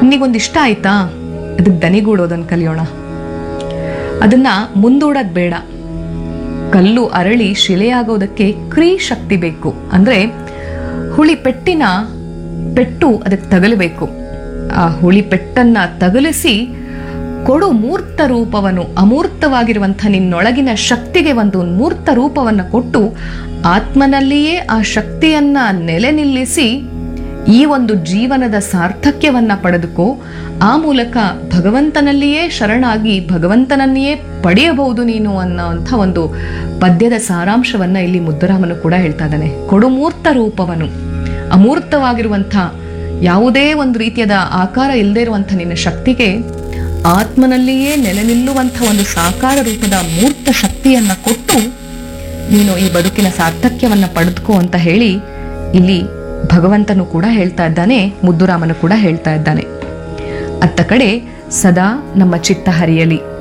ನಿನಗೊಂದು ಇಷ್ಟ ಆಯ್ತಾ ಅದಕ್ಕೆ ದನಿಗೂಡೋದನ್ನು ಕಲಿಯೋಣ ಅದನ್ನ ಮುಂದೂಡೋದು ಬೇಡ ಕಲ್ಲು ಅರಳಿ ಶಿಲೆಯಾಗೋದಕ್ಕೆ ಕ್ರೀ ಶಕ್ತಿ ಬೇಕು ಅಂದ್ರೆ ಹುಳಿ ಪೆಟ್ಟಿನ ಪೆಟ್ಟು ಅದಕ್ಕೆ ತಗಲಬೇಕು ಆ ಹುಳಿ ಪೆಟ್ಟನ್ನ ತಗಲಿಸಿ ಕೊಡು ಮೂರ್ತ ರೂಪವನ್ನು ಅಮೂರ್ತವಾಗಿರುವಂಥ ನಿನ್ನೊಳಗಿನ ಶಕ್ತಿಗೆ ಒಂದು ಮೂರ್ತ ರೂಪವನ್ನು ಕೊಟ್ಟು ಆತ್ಮನಲ್ಲಿಯೇ ಆ ಶಕ್ತಿಯನ್ನ ನೆಲೆ ನಿಲ್ಲಿಸಿ ಈ ಒಂದು ಜೀವನದ ಸಾರ್ಥಕ್ಯವನ್ನ ಪಡೆದುಕೋ ಆ ಮೂಲಕ ಭಗವಂತನಲ್ಲಿಯೇ ಶರಣಾಗಿ ಭಗವಂತನನ್ನೇ ಪಡೆಯಬಹುದು ನೀನು ಅನ್ನೋಂಥ ಒಂದು ಪದ್ಯದ ಸಾರಾಂಶವನ್ನ ಇಲ್ಲಿ ಮುದ್ದುರಾಮನು ಕೂಡ ಹೇಳ್ತಾ ಇದ್ದಾನೆ ಕೊಡು ಮೂರ್ತ ರೂಪವನು ಅಮೂರ್ತವಾಗಿರುವಂಥ ಯಾವುದೇ ಒಂದು ರೀತಿಯಾದ ಆಕಾರ ಇಲ್ಲದೆ ಇರುವಂಥ ನಿನ್ನ ಶಕ್ತಿಗೆ ಆತ್ಮನಲ್ಲಿಯೇ ನೆಲೆ ನಿಲ್ಲುವಂಥ ಒಂದು ಸಾಕಾರ ರೂಪದ ಮೂರ್ತ ಶಕ್ತಿಯನ್ನ ಕೊಟ್ಟು ನೀನು ಈ ಬದುಕಿನ ಸಾರ್ಥಕ್ಯವನ್ನ ಪಡೆದುಕೋ ಅಂತ ಹೇಳಿ ಇಲ್ಲಿ ಭಗವಂತನು ಕೂಡ ಹೇಳ್ತಾ ಇದ್ದಾನೆ ಮುದ್ದುರಾಮನು ಕೂಡ ಹೇಳ್ತಾ ಇದ್ದಾನೆ ಅತ್ತ ಕಡೆ ಸದಾ ನಮ್ಮ ಚಿತ್ತ ಹರಿಯಲಿ